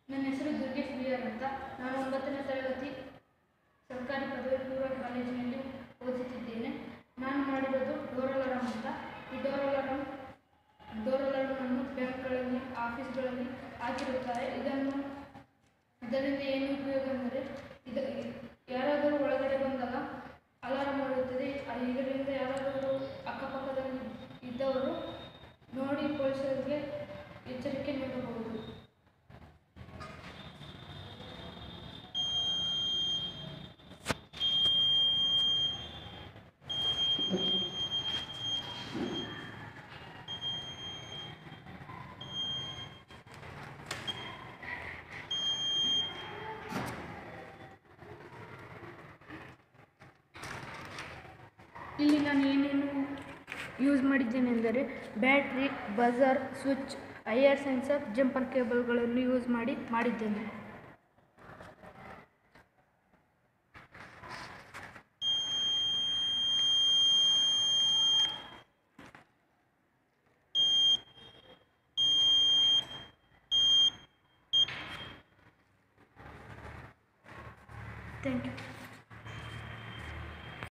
ನನ್ನ ಹೆಸರು Durgesh B R ಅಂತ ನಾನು ಒಂಬತ್ತನೇ ತರಗತಿ ಸರ್ಕಾರಿ ಪದವಿ ಪೂರ್ವ ಕಾಲೇಜಿನಲ್ಲಿ ಓದುತ್ತಿದ್ದೇನೆ ನಾನು ಮಾಡಿರೋದು ಡೋರ್ ಅಲಾರಂ ಅಂತ ಈ ಡೋರ್ ಅಲಾರಂ ಡೋರ್ ಅಲಾರಮನ್ನು ಬ್ಯಾಂಕ್ಗಳಲ್ಲಿ ಆಫೀಸ್ಗಳಲ್ಲಿ ಹಾಕಿರುತ್ತಾರೆ ಇದನ್ನು ಇದರಿಂದ ಏನು ಉಪಯೋಗ ಅಂದರೆ ಇದು ಯಾರಾದರೂ ಒಳಗಡೆ ಬಂದಾಗ ಅಲಾರಂ ಹೊಡೆಯುತ್ತದೆ ಅ- ಇದರಿಂದ ಯಾರಾದರೂ ಅಕ್ಕಪಕ್ಕದಲ್ಲಿ ಇದ್ದವರು ನೋಡಿ ಪೊಲೀಸರಿಗೆ ಎಚ್ಚರಿಕೆ ನೀಡಬಹುದು ಇಲ್ಲಿ ನಾನು ಏನೇನು ಯೂಸ್ ಮಾಡಿದ್ದೇನೆ ಎಂದರೆ battery buzzer switch I R sensor jumper ಕೇಬಲ್ಗಳನ್ನು ಯೂಸ್ ಮಾಡಿ ಮಾಡಿದ್ದೇನೆ ಥ್ಯಾಂಕ್ ಯು